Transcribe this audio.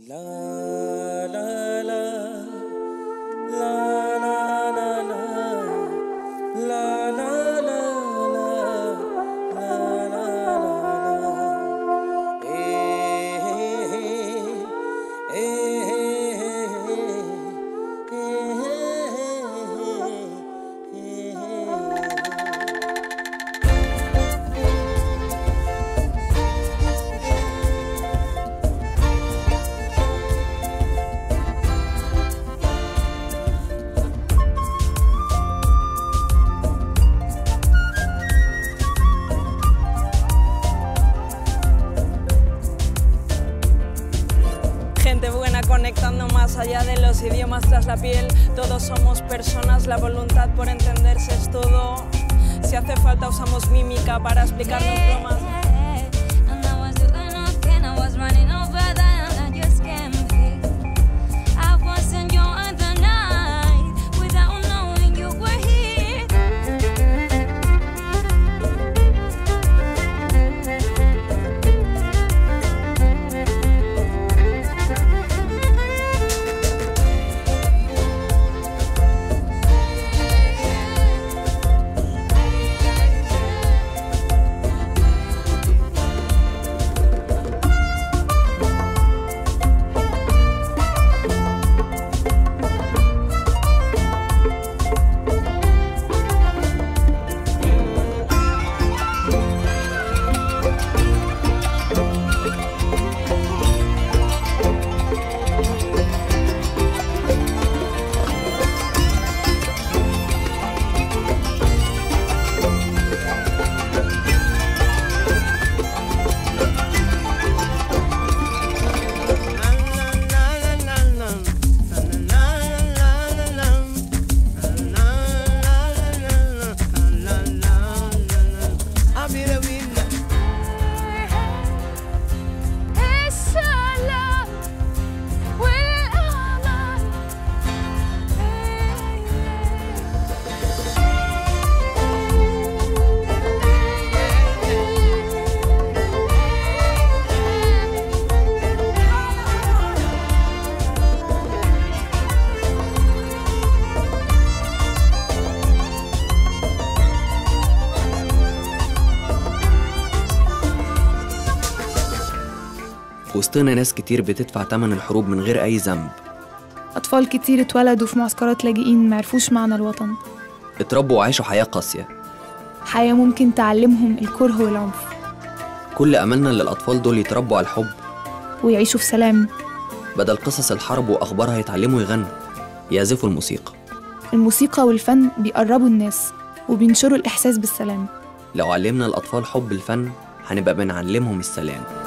Gente buena conectando más allá de los idiomas tras la piel. Todos somos personas, la voluntad por entenderse es todo. Si hace falta usamos mímica para explicarnos bromas. And I was doing okay, I was running over that, and I just can't feel. I was enjoying the night without knowing you were here. I'll be the winner. Inshallah, where am I? في وسطنا ناس كتير بتدفع تمن الحروب من غير أي ذنب أطفال كتير اتولدوا في معسكرات لاجئين معرفوش معنى الوطن اتربوا وعاشوا حياة قاسية حياة ممكن تعلمهم الكره والعنف كل أملنا إن الأطفال دول يتربوا على الحب ويعيشوا في سلام بدل قصص الحرب وأخبارها يتعلموا يغنوا يعزفوا الموسيقى الموسيقى والفن بيقربوا الناس وبينشروا الإحساس بالسلام لو علمنا الأطفال حب الفن هنبقى بنعلمهم السلام